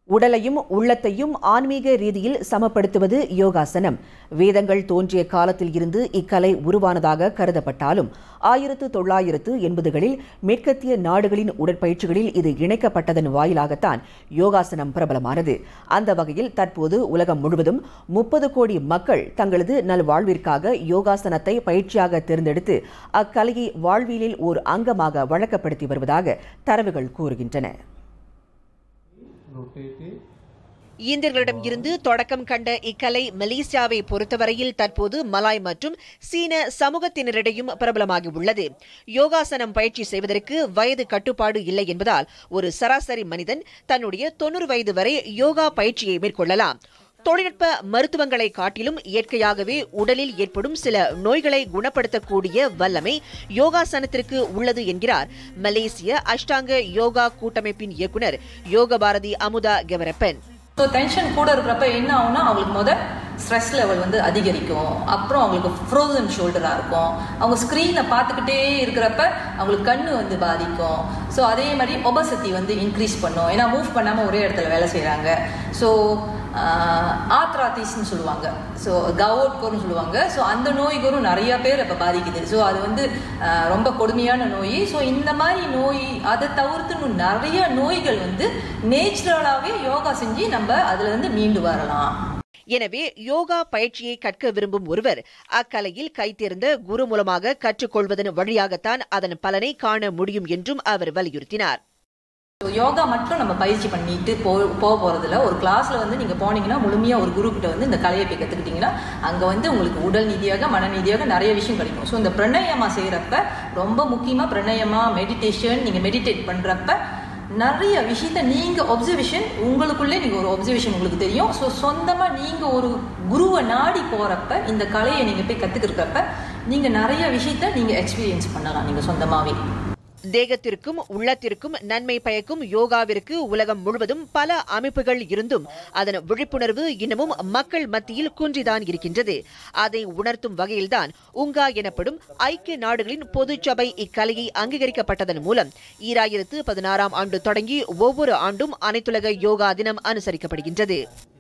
உடலையும் உள்ளத்தையும் ஆன்மீக ரீதியில் சமப்படுத்துவது யோகாசனம் வேதங்கள் தோன்றிய காலத்தில் இருந்து இக்கலை உருவானதாக கருதப்பட்டாலும் ஆயிரத்து தொள்ளாயிரத்து எண்பதுகளில் மேற்கத்திய நாடுகளின் உடற்பயிற்சிகளில் இது இணைக்கப்பட்டதன் வாயிலாகத்தான் யோகாசனம் பிரபலமானது அந்த வகையில் தற்போது உலகம் முழுவதும் முப்பது கோடி மக்கள் தங்களது நல்வாழ்விற்காக யோகாசனத்தை பயிற்சியாக தேர்ந்தெடுத்து அக்கலையை வாழ்வியலில் ஓர் அங்கமாக வழக்கப்படுத்தி வருவதாக தரவுகள் கூறுகின்றன rotate it இந்தியர்களிடம் இருந்து தொடக்கம் கண்ட இக்கலை மலேசியாவை பொறுத்தவரையில் தற்போது மலாய் மற்றும் சீன சமூகத்தினரிடையும் பிரபலமாகி உள்ளது யோகாசனம் பயிற்சி செய்வதற்கு வயது கட்டுப்பாடு இல்லை என்பதால் ஒரு சராசரி மனிதன் தன்னுடைய தொண்ணூறு வயது வரை யோகா பயிற்சியை மேற்கொள்ளலாம் தொழில்நுட்ப மருத்துவங்களை காட்டிலும் இயற்கையாகவே உடலில் ஏற்படும் சில நோய்களை குணப்படுத்தக்கூடிய வல்லமை யோகாசனத்திற்கு உள்ளது என்கிறார் மலேசிய அஷ்டாங்க யோகா கூட்டமைப்பின் இயக்குனர் யோக பாரதி அமுதா கெவரப்பன் ஸோ டென்ஷன் கூட இருக்கிறப்ப என்ன ஆகும்னா அவங்களுக்கு முத ஸ்ட்ரெஸ் லெவல் வந்து அதிகரிக்கும் அப்புறம் அவங்களுக்கு ஃப்ரோசன் ஷோல்டராக இருக்கும் அவங்க ஸ்க்ரீனை பார்த்துக்கிட்டே இருக்கிறப்ப அவங்களுக்கு கண்ணு வந்து பாதிக்கும் ஸோ அதே மாதிரி ஒபசத்தி வந்து இன்க்ரீஸ் பண்ணும் ஏன்னா மூவ் பண்ணாமல் ஒரே இடத்துல வேலை செய்கிறாங்க ஸோ ஆத்ராத்திஸ்ன்னு சொல்லுவாங்க ஸோ கவோட்கோர்னு சொல்லுவாங்க ஸோ அந்த நோய்களும் நிறைய பேர் இப்போ பாதிக்குது ஸோ அது வந்து ஆஹ், ரொம்ப கொடுமையான நோய் ஸோ இந்த மாதிரி நோய் அதை தவிர்த்து இன்னும் நிறைய நோய்கள் வந்து நேச்சுரலாகவே யோகா செஞ்சு நம்ம அதுல இருந்து மீண்டு வரலாம் எனவே யோகா பயிற்சியை கற்க விரும்பும் ஒருவர் அக்கலையில் கைத்தேர்ந்த குரு மூலமாக கற்றுக்கொள்வதன் வழியாகத்தான் அதன் பலனை காண முடியும் என்றும் அவர் வலியுறுத்தினார் So, யோகா மட்டும் நம்ம பயிற்சி பண்ணிட்டு போ போக போறதில்ல ஒரு கிளாஸ்ல வந்து நீங்க போனீங்கன்னா முழுமையா ஒரு குரு கிட்ட வந்து இந்த கலையை போய் கத்துக்கிட்டீங்கன்னா அங்க வந்து உங்களுக்கு உடல் ரீதியாக மன ரீதியாக நிறைய விஷயம் கிடைக்கும் ஸோ இந்த பிரணயமா செய்யறப்ப ரொம்ப முக்கியமா பிரணயமா மெடிடேஷன் நீங்க மெடிடேட் பண்றப்ப நிறைய விஷயத்த நீங்க ஒப்சர்வேஷன் உங்களுக்குள்ளே நீங்க ஒரு ஒப்சர்வேஷன் உங்களுக்கு தெரியும் ஸோ சொந்தமா நீங்க ஒரு குருவை நாடி போறப்ப இந்த கலையை நீங்க போய் கத்துக்கிறப்ப நீங்க நிறைய விஷயத்த நீங்க எக்ஸ்பீரியன்ஸ் பண்ணலாம் நீங்க சொந்தமாவே தேகத்திற்கும் உள்ளத்திற்கும் நன்மை பயக்கும் யோகாவிற்கு உலகம் முழுவதும் பல அமைப்புகள் இருந்தும் அதன் விழிப்புணர்வு இன்னமும் மக்கள் மத்தியில் குன்றிதான் இருக்கின்றது அதை உணர்த்தும் வகையில்தான் உங்கா எனப்படும் ஐக்கிய நாடுகளின் பொதுச்சபை இக்கலையை அங்கீகரிக்கப்பட்டதன் மூலம் ஈராயிரத்து பதினாறாம் ஆண்டு தொடங்கி ஒவ்வொரு ஆண்டும் அனைத்துலக யோகா தினம் அனுசரிக்கப்படுகின்றது